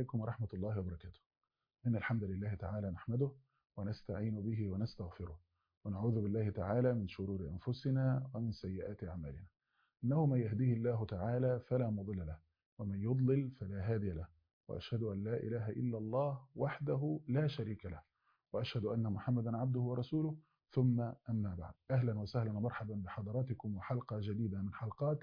عليكم ورحمة الله وبركاته إن الحمد لله تعالى نحمده ونستعين به ونستغفره ونعوذ بالله تعالى من شرور أنفسنا ومن سيئات أعمالنا إنه من يهديه الله تعالى فلا مضل له ومن يضلل فلا هادي له وأشهد أن لا إله إلا الله وحده لا شريك له وأشهد أن محمدا عبده ورسوله ثم أما بعد أهلا وسهلا ومرحبا بحضراتكم وحلقة جديدة من حلقات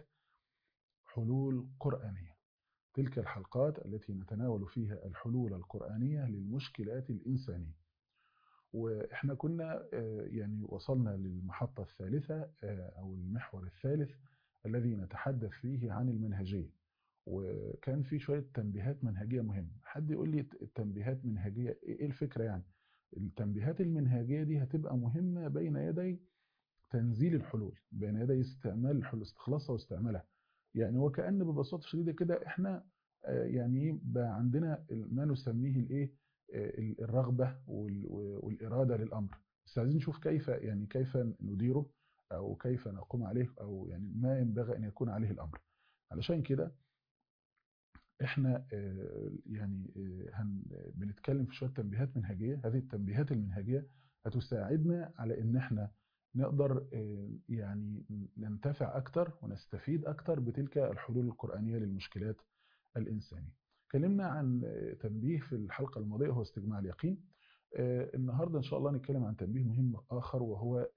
حلول قرآنية تلك الحلقات التي نتناول فيها الحلول القرآنية للمشكلات الإنسانية وإحنا كنا يعني وصلنا للمحطة الثالثة أو المحور الثالث الذي نتحدث فيه عن المنهجية وكان في شوية تنبيهات منهجية مهمة حد يقول لي التنبيهات منهجية إيه الفكرة يعني التنبيهات المنهجية دي هتبقى مهمة بين يدي تنزيل الحلول بين يدي استعمال الحلول استخلاصها واستعمالها يعني وكأن ببساطة شديدة كده احنا يعني بقى عندنا ما نسميه الايه الرغبة والإرادة للأمر بس عايزين نشوف كيف يعني كيف نديره أو كيف نقوم عليه أو يعني ما ينبغي أن يكون عليه الأمر علشان كده احنا يعني هن بنتكلم في شويه تنبيهات منهجيه هذه التنبيهات المنهجيه هتساعدنا على ان احنا نقدر يعني ننتفع اكتر ونستفيد اكتر بتلك الحلول القرانيه للمشكلات الانسانيه اتكلمنا عن تنبيه في الحلقه الماضيه هو استجماع اليقين النهارده ان شاء الله نتكلم عن تنبيه مهم اخر وهو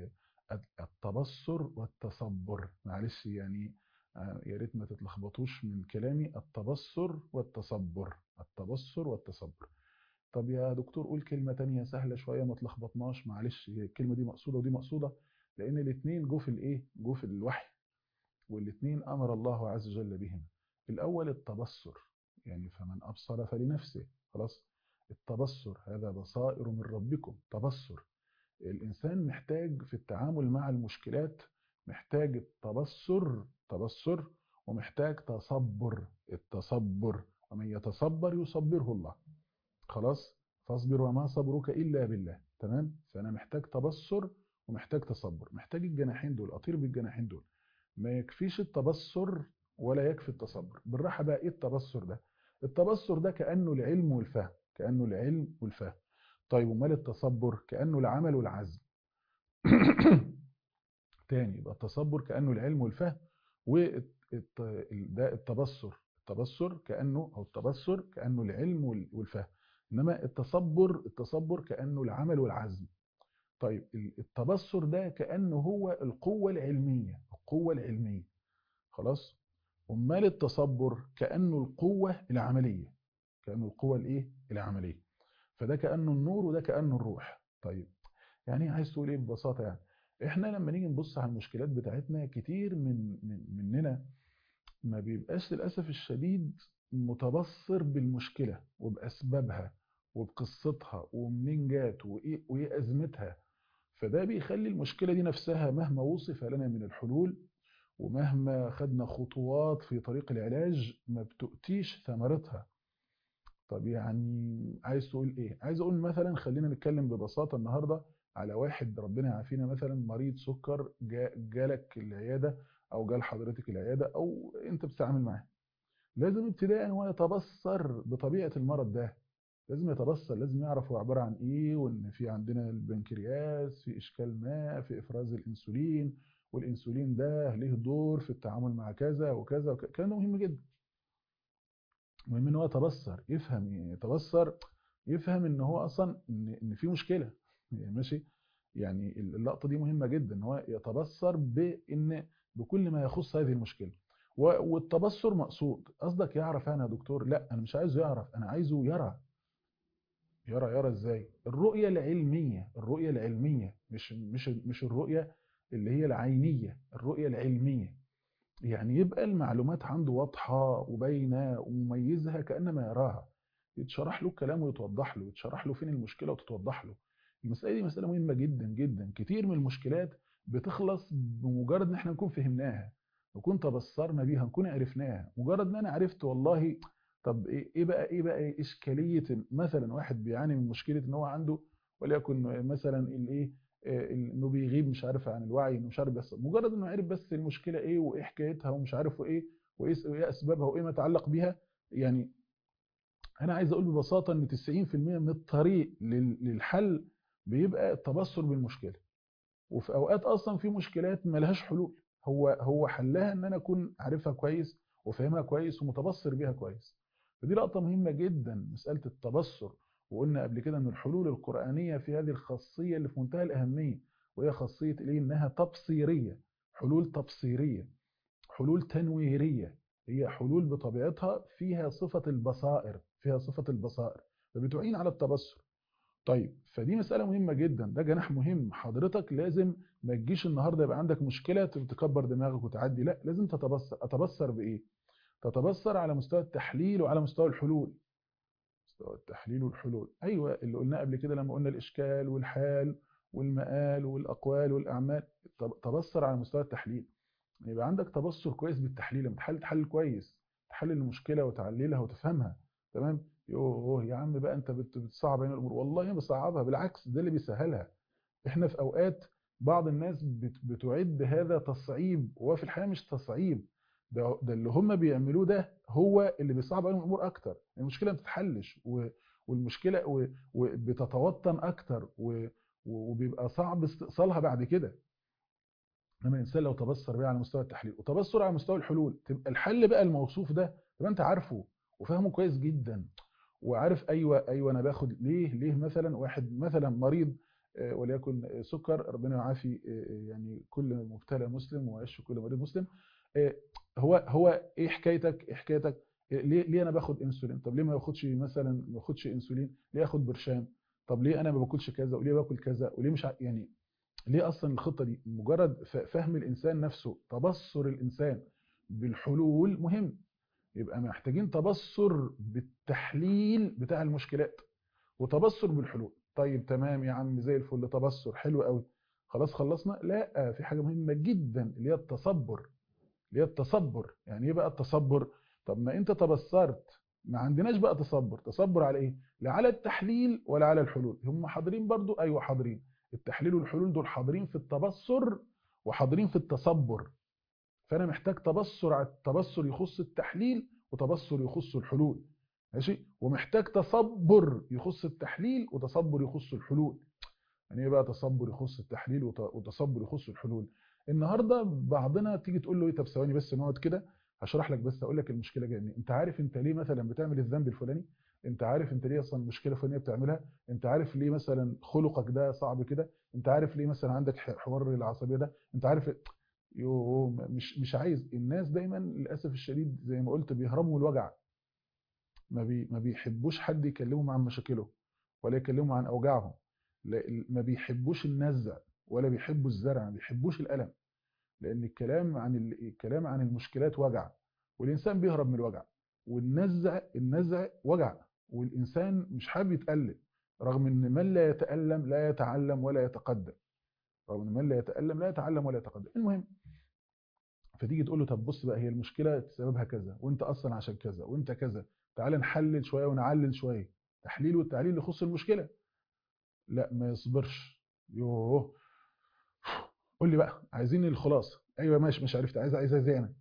التبصر والتصبر معلش يعني يا ريت ما تتلخبطوش من كلامي التبصر والتصبر التبصر والتصبر طب يا دكتور قول كلمة تانية سهلة شوية ما تلخبطناش معلش الكلمة دي مقصودة ودي مقصودة لأن الاثنين جو في الإيه؟ جو في الوحي والاثنين أمر الله عز وجل بهما الأول التبصر يعني فمن أبصر فلنفسه خلاص التبصر هذا بصائر من ربكم تبصر الإنسان محتاج في التعامل مع المشكلات محتاج التبصر تبصر ومحتاج تصبر التصبر ومن يتصبر يصبره الله خلاص فاصبر وما صبرك إلا بالله تمام فأنا محتاج تبصر ومحتاج تصبر محتاج الجناحين دول أطير بالجناحين دول ما يكفيش التبصر ولا يكفي التصبر بالراحة بقى إيه التبصر ده التبصر ده كأنه العلم والفهم كأنه العلم والفهم طيب ومال التصبر كأنه العمل والعزم تاني يبقى التصبر كأنه العلم والفهم وده التبصر التبصر كأنه أو التبصر كأنه العلم والفهم إنما التصبر التصبر كأنه العمل والعزم طيب التبصر ده كأنه هو القوة العلمية القوة العلمية خلاص أمال التصبر كأنه القوة العملية كأنه القوة الإيه العملية فده كأنه النور وده كأنه الروح طيب يعني عايز تقول إيه ببساطة يعني احنا لما نيجي نبص على المشكلات بتاعتنا كتير من, من مننا ما بيبقاش للأسف الشديد متبصر بالمشكلة وبأسبابها وبقصتها ومنين جات وإيه, وإيه أزمتها فده بيخلي المشكلة دي نفسها مهما وصف لنا من الحلول ومهما خدنا خطوات في طريق العلاج ما بتؤتيش ثمرتها طب يعني عايز تقول ايه عايز اقول مثلا خلينا نتكلم ببساطة النهاردة على واحد ربنا يعافينا مثلا مريض سكر جالك العيادة او جال حضرتك العيادة او انت بتتعامل معاه لازم ابتداء هو يتبصر بطبيعة المرض ده لازم يتبصر لازم يعرف هو عبارة عن ايه وان في عندنا البنكرياس في اشكال ما في افراز الانسولين والانسولين ده ليه دور في التعامل مع كذا وكذا وكذا كلام مهم جدا المهم ان هو يتبصر يفهم يتبصر يفهم ان هو اصلا ان ان في مشكله ماشي يعني اللقطه دي مهمه جدا ان هو يتبصر بان بكل ما يخص هذه المشكله والتبصر مقصود قصدك يعرف انا يا دكتور لا انا مش عايزه يعرف انا عايزه يرى يرى يرى ازاي الرؤيه العلميه الرؤيه العلميه مش مش مش الرؤيه اللي هي العينيه الرؤيه العلميه يعني يبقى المعلومات عنده واضحه وباينه ومميزها كانما يراها يتشرح له الكلام ويتوضح له يتشرح له فين المشكله وتتوضح له المساله دي مساله مهمه جدا جدا كتير من المشكلات بتخلص بمجرد ان احنا نكون فهمناها نكون تبصرنا بيها نكون عرفناها مجرد ان انا عرفت والله طب ايه بقى ايه بقى اشكاليه مثلا واحد بيعاني من مشكله ان هو عنده وليكن مثلا الايه انه بيغيب مش عارف عن الوعي انه مش عارف بس مجرد انه عرف بس المشكله ايه وايه حكايتها ومش عارف ايه وايه اسبابها وايه ما يتعلق بيها يعني انا عايز اقول ببساطه ان 90% من الطريق للحل بيبقى التبصر بالمشكله وفي اوقات اصلا في مشكلات ملهاش حلول هو هو حلها ان انا اكون عارفها كويس وفاهمها كويس ومتبصر بيها كويس فدي لقطه مهمه جدا مساله التبصر وقلنا قبل كده ان الحلول القرانيه في هذه الخاصيه اللي في منتهى الاهميه وهي خاصيه ايه انها تبصيريه حلول تبصيريه حلول تنويريه هي حلول بطبيعتها فيها صفه البصائر فيها صفه البصائر فبتعين على التبصر طيب فدي مسألة مهمة جدا ده جناح مهم حضرتك لازم ما تجيش النهاردة يبقى عندك مشكلة تكبر دماغك وتعدي لا لازم تتبصر أتبصر بإيه تتبصر على مستوى التحليل وعلى مستوى الحلول مستوى التحليل والحلول أيوة اللي قلناه قبل كده لما قلنا الإشكال والحال والمآل والأقوال والأعمال تبصر على مستوى التحليل يبقى عندك تبصر كويس بالتحليل لما تحلل تحلل كويس تحلل المشكلة وتعللها وتفهمها تمام يوه يا عم بقى انت بتصعب علينا الامور والله ما بصعبها بالعكس ده اللي بيسهلها احنا في اوقات بعض الناس بتعد هذا تصعيب وهو في الحقيقه مش تصعيب ده, ده اللي هم بيعملوه ده هو اللي بيصعب عليهم الامور اكتر المشكله ما بتتحلش والمشكله بتتوطن اكتر وبيبقى صعب استئصالها بعد كده لما الانسان لو تبصر بقى على مستوى التحليل وتبصر على مستوى الحلول تبقى الحل بقى الموصوف ده تبقى انت عارفه وفاهمه كويس جدا وعارف ايوه ايوه انا باخد ليه ليه مثلا واحد مثلا مريض وليكن سكر ربنا يعافي يعني كل مبتلى مسلم ويشفي كل مريض مسلم هو هو ايه حكايتك ايه حكايتك ليه ليه انا باخد انسولين طب ليه ما باخدش مثلا ما باخدش انسولين ليه اخد برشام طب ليه انا ما باكلش كذا وليه باكل كذا وليه مش يعني ليه اصلا الخطه دي مجرد فهم الانسان نفسه تبصر الانسان بالحلول مهم يبقى محتاجين تبصر بالتحليل بتاع المشكلات وتبصر بالحلول طيب تمام يا عم زي الفل تبصر حلو قوي خلاص خلصنا لا في حاجه مهمه جدا اللي هي التصبر اللي هي التصبر يعني ايه بقى التصبر طب ما انت تبصرت ما عندناش بقى تصبر تصبر على ايه لا على التحليل ولا على الحلول هم حاضرين برضو ايوه حاضرين التحليل والحلول دول حاضرين في التبصر وحاضرين في التصبر فانا محتاج تبصر على التبصر يخص التحليل وتبصر يخص الحلول ماشي ومحتاج تصبر يخص التحليل وتصبر يخص الحلول يعني ايه بقى تصبر يخص التحليل وتصبر يخص الحلول النهارده بعضنا تيجي تقول له ايه طب ثواني بس نقعد كده هشرح لك بس اقول لك المشكله جايه منين انت عارف انت ليه مثلا بتعمل الذنب الفلاني انت عارف انت ليه اصلا المشكله الفلانيه بتعملها انت عارف ليه مثلا خلقك ده صعب كده انت عارف ليه مثلا عندك حوار العصبيه ده انت عارف يو مش مش عايز الناس دايما للاسف الشديد زي ما قلت بيهربوا من الوجع ما بي ما بيحبوش حد يكلمهم عن مشاكلهم ولا يكلمهم عن اوجاعهم ما بيحبوش النزع ولا بيحبوا الزرع ما بيحبوش الالم لان الكلام عن الكلام عن المشكلات وجع والانسان بيهرب من الوجع والنزع النزع وجع والانسان مش حابب يتالم رغم ان من لا يتالم لا يتعلم ولا يتقدم رغم ان من لا يتالم لا يتعلم ولا يتقدم المهم فتيجي تقول له طب بص بقى هي المشكله سببها كذا وانت اصلا عشان كذا وانت كذا تعال نحلل شويه ونعلل شويه تحليل والتعليل يخص المشكله لا ما يصبرش يوه قول لي بقى عايزين الخلاصه ايوه ماشي مش عرفت عايز عايزها ازاي انا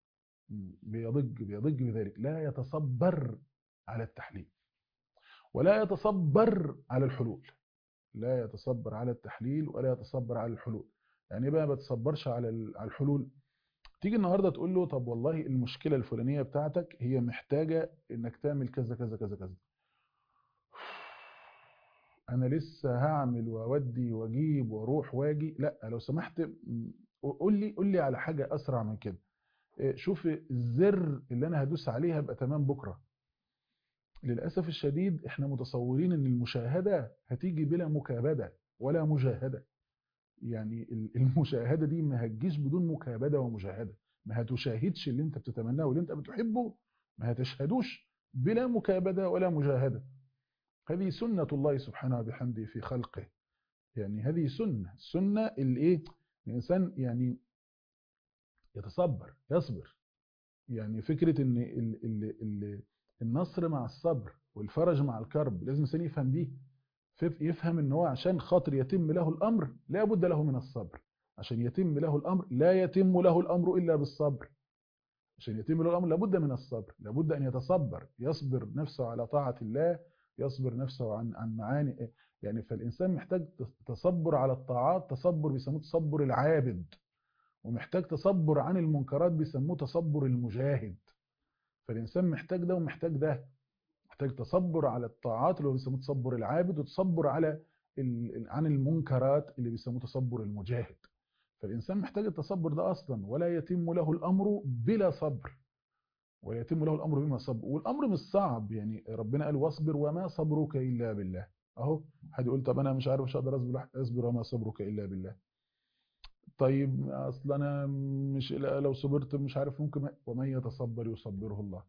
بيضج بيضج بذلك لا يتصبر على التحليل ولا يتصبر على الحلول لا يتصبر على التحليل ولا يتصبر على الحلول يعني بقى ما بتصبرش على على الحلول تيجي النهارده تقول له طب والله المشكله الفلانيه بتاعتك هي محتاجه انك تعمل كذا كذا كذا كذا انا لسه هعمل واودي واجيب واروح واجي لا لو سمحت قول لي قول لي على حاجه اسرع من كده شوف الزر اللي انا هدوس عليه هبقى تمام بكره للاسف الشديد احنا متصورين ان المشاهده هتيجي بلا مكابده ولا مجاهده يعني المشاهده دي ما هتجيش بدون مكابده ومجاهده ما هتشاهدش اللي انت بتتمناه واللي انت بتحبه ما هتشهدوش بلا مكابده ولا مجاهده هذه سنه الله سبحانه وبحمده في خلقه يعني هذه سنه السنه اللي ايه الانسان يعني يتصبر يصبر يعني فكره ان ال ال ال النصر مع الصبر والفرج مع الكرب لازم الانسان يفهم دي يفهم ان هو عشان خاطر يتم له الامر لا بد له من الصبر عشان يتم له الامر لا يتم له الامر الا بالصبر عشان يتم له الامر لابد من الصبر لابد ان يتصبر يصبر نفسه على طاعه الله يصبر نفسه عن عن معاني يعني فالانسان محتاج تصبر على الطاعات تصبر بيسموه تصبر العابد ومحتاج تصبر عن المنكرات بيسموه تصبر المجاهد فالانسان محتاج ده ومحتاج ده محتاج تصبر على الطاعات اللي هو بيسموه تصبر العابد وتصبر على عن المنكرات اللي بيسموه تصبر المجاهد فالإنسان محتاج التصبر ده أصلا ولا يتم له الأمر بلا صبر ويتم له الأمر بما صبر والأمر مش صعب يعني ربنا قال واصبر وما صبرك إلا بالله أهو حد يقول طب أنا مش عارف مش هقدر أصبر أصبر وما صبرك إلا بالله طيب أصل أنا مش لو صبرت مش عارف ممكن ومن يتصبر يصبره الله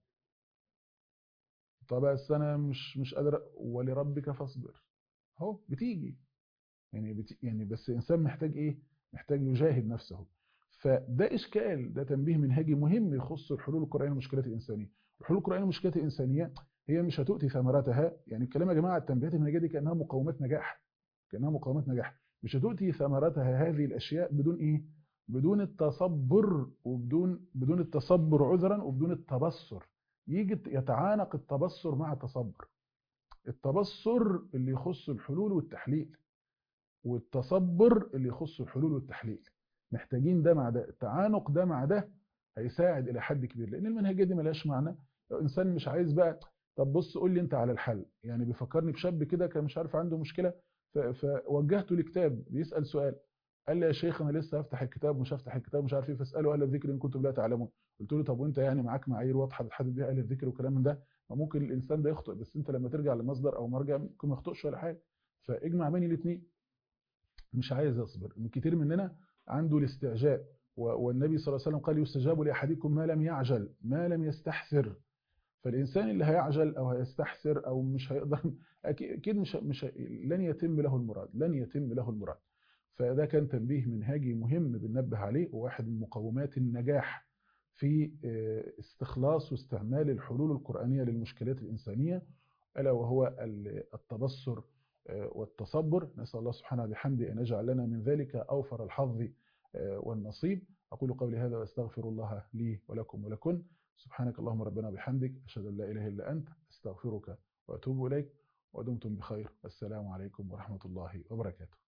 طب بس أنا مش مش قادر ولربك فاصبر اهو بتيجي يعني بت... يعني بس الانسان محتاج ايه محتاج يجاهد نفسه فده اشكال ده تنبيه منهجي مهم يخص الحلول القرانيه للمشكلات الانسانيه الحلول القرانيه للمشكلات الانسانيه هي مش هتؤتي ثمرتها يعني الكلام يا جماعه التنبيهات المنهجيه دي كانها مقومات نجاح كانها مقومات نجاح مش هتؤتي ثمرتها هذه الاشياء بدون ايه بدون التصبر وبدون بدون التصبر عذرا وبدون التبصر يجي يتعانق التبصر مع التصبر التبصر اللي يخص الحلول والتحليل والتصبر اللي يخص الحلول والتحليل محتاجين ده مع ده التعانق ده مع ده هيساعد الى حد كبير لان المنهجيه دي ملهاش معنى لو انسان مش عايز بقى طب بص قول لي انت على الحل يعني بيفكرني بشاب كده كان مش عارف عنده مشكله فوجهته لكتاب بيسال سؤال قال لي يا شيخ انا لسه هفتح الكتاب مش هفتح الكتاب مش عارف ايه فاساله اهل الذكر ان كنتم لا تعلمون قلت له طب وانت يعني معاك معايير واضحه بتحدد بيها اهل الذكر وكلام من ده ممكن الانسان ده يخطئ بس انت لما ترجع لمصدر او مرجع ممكن ما يخطئش ولا حاجه فاجمع بين الاثنين مش عايز يصبر من كتير مننا عنده الاستعجال والنبي صلى الله عليه وسلم قال يستجاب لاحدكم ما لم يعجل ما لم يستحسر فالانسان اللي هيعجل او هيستحسر او مش هيقدر اكيد مش مش لن يتم له المراد لن يتم له المراد فده كان تنبيه منهجي مهم بننبه عليه وواحد من مقومات النجاح في استخلاص واستعمال الحلول القرآنية للمشكلات الإنسانية ألا وهو التبصر والتصبر نسأل الله سبحانه بحمده أن يجعل لنا من ذلك أوفر الحظ والنصيب أقول قولي هذا وأستغفر الله لي ولكم ولكن سبحانك اللهم ربنا بحمدك أشهد أن لا إله إلا أنت أستغفرك وأتوب إليك ودمتم بخير والسلام عليكم ورحمة الله وبركاته